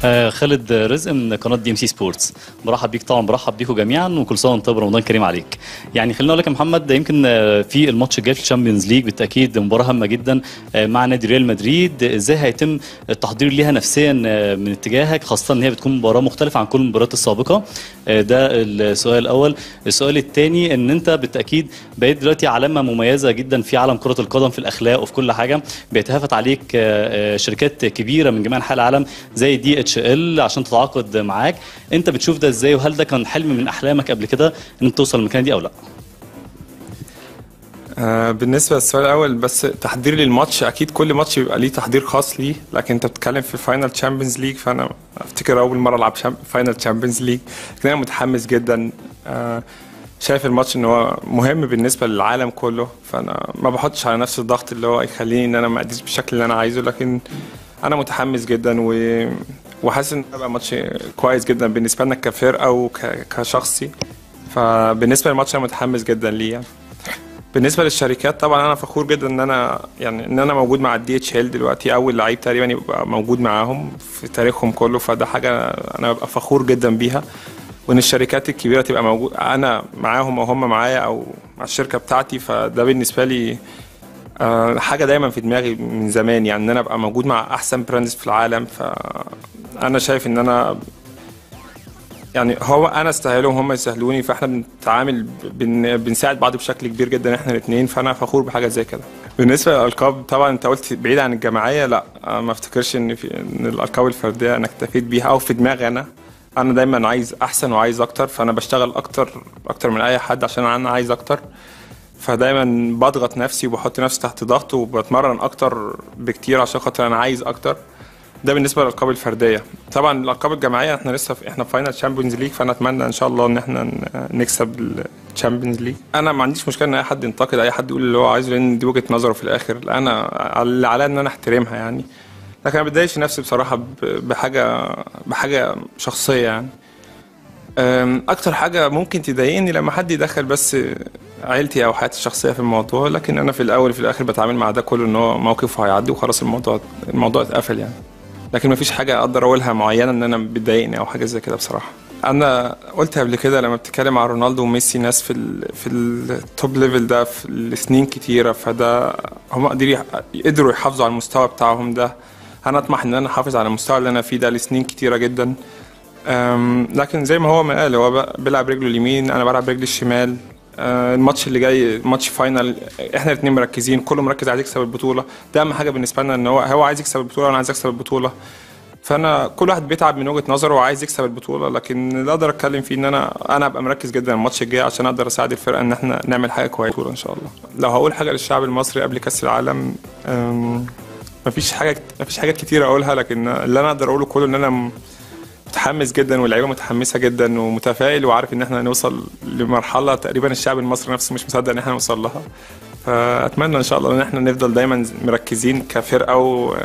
آه، خالد رزق من قناه دي ام سي سبورتس برحب بيك طبعا برحب بيكم جميعا وكل سنه وانت طيب رمضان كريم عليك يعني خلينا اقول لك يا محمد ده يمكن آه، في الماتش الجاي في الشامبيونز ليج بالتاكيد مباراه هامه جدا آه، مع نادي ريال مدريد ازاي هيتم التحضير ليها نفسيا آه، من اتجاهك خاصه ان هي بتكون مباراه مختلفه عن كل المباريات السابقه آه، ده السؤال الاول السؤال الثاني ان انت بالتاكيد بقيت دلوقتي علامه مميزه جدا في عالم كره القدم في الاخلاق وفي كل حاجه بيتهافت عليك آه، آه، شركات كبيره من جميع انحاء العالم زي دي اتش ال عشان تتعاقد معاك انت بتشوف ده ازاي وهل ده كان حلم من احلامك قبل كده ان انت توصل للمكانه دي او لا آه، بالنسبة للسؤال الأول بس تحضير للماتش أكيد كل ماتش بيبقى ليه تحضير خاص ليه لكن أنت بتتكلم في فاينل تشامبيونز ليج فأنا أفتكر أول مرة ألعب فاينل تشامبيونز ليج لكن أنا متحمس جدا آه، شايف الماتش إن هو مهم بالنسبة للعالم كله فأنا ما بحطش على نفسي الضغط اللي هو يخليني إن أنا ما أديش بالشكل اللي أنا عايزه لكن أنا متحمس جدا و وحاسس إن هيبقى ماتش كويس جدا بالنسبة لنا كفرقة وكشخصي فبالنسبة للماتش أنا متحمس جدا ليه يعني. بالنسبه للشركات طبعا انا فخور جدا ان انا يعني ان انا موجود مع الدي اتش ال دلوقتي اول لعيب تقريبا يبقى موجود معاهم في تاريخهم كله فده حاجه انا ببقى فخور جدا بيها وان الشركات الكبيره تبقى موجود انا معاهم او هم معايا او مع الشركه بتاعتي فده بالنسبه لي آه، حاجه دايما في دماغي من زمان يعني ان انا ابقى موجود مع احسن براندز في العالم فانا شايف ان انا يعني هو انا استاهلهم هم يستاهلوني فاحنا بنتعامل بن بنساعد بعض بشكل كبير جدا احنا الاثنين فانا فخور بحاجه زي كده بالنسبه للالقاب طبعا انت قلت بعيد عن الجماعيه لا أنا ما افتكرش ان في ان الالقاب الفرديه انا اكتفيت بيها او في دماغي انا انا دايما عايز احسن وعايز اكتر فانا بشتغل اكتر اكتر من اي حد عشان انا عايز اكتر فدايما بضغط نفسي وبحط نفسي تحت ضغط وبتمرن اكتر بكتير عشان خاطر انا عايز اكتر ده بالنسبه للالقاب الفرديه طبعا الالقاب الجماعيه احنا لسه في احنا في فاينل تشامبيونز ليج فانا اتمنى ان شاء الله ان احنا ن- نكسب الشامبيونز ليج انا ما عنديش مشكله ان اي حد ينتقد اي حد يقول اللي هو عايزه لان دي وجهه نظره في الاخر لا انا اللي عليا ان انا احترمها يعني لكن انا ما بتضايقش نفسي بصراحه ب- بحاجه بحاجه شخصيه يعني أم، اكتر حاجه ممكن تضايقني لما حد يدخل بس عيلتي او حياتي الشخصيه في الموضوع لكن انا في الاول وفي الاخر بتعامل مع ده كله ان هو موقف هيعدي وخلاص الموضوع الموضوع اتقفل يعني لكن مفيش حاجه اقدر اقولها معينه ان انا بتضايقني او حاجه زي كده بصراحه انا قلت قبل كده لما بتتكلم عن رونالدو وميسي ناس في ال في التوب ليفل ده في السنين كتيره فده هم قدروا قدروا يحافظوا على المستوى بتاعهم ده انا اطمح ان انا احافظ على المستوى اللي انا فيه ده لسنين كتيره جدا أم، لكن زي ما هو ما قال هو ب- بيلعب رجله اليمين انا بلعب رجلي الشمال أه، الماتش اللي جاي ماتش فاينل احنا الاثنين مركزين كله مركز عايز يكسب البطوله ده اهم حاجه بالنسبه لنا ان هو هو عايز يكسب البطوله وانا عايز اكسب البطوله فانا كل واحد بيتعب من وجهه نظره وعايز يكسب البطوله لكن اللي اقدر اتكلم فيه ان انا انا ابقى مركز جدا الماتش الجاي عشان اقدر اساعد الفرقه ان احنا نعمل حاجه كويسه ان شاء الله لو هقول حاجه للشعب المصري قبل كاس العالم أم، مفيش حاجه مفيش حاجات كتيره اقولها لكن اللي انا اقدر اقوله كله ان انا م- متحمس جدا واللعيبه متحمسه جدا ومتفائل وعارف ان احنا هنوصل لمرحله تقريبا الشعب المصري نفسه مش مصدق ان احنا نوصل لها فاتمنى ان شاء الله ان احنا نفضل دايما مركزين كفرقه و...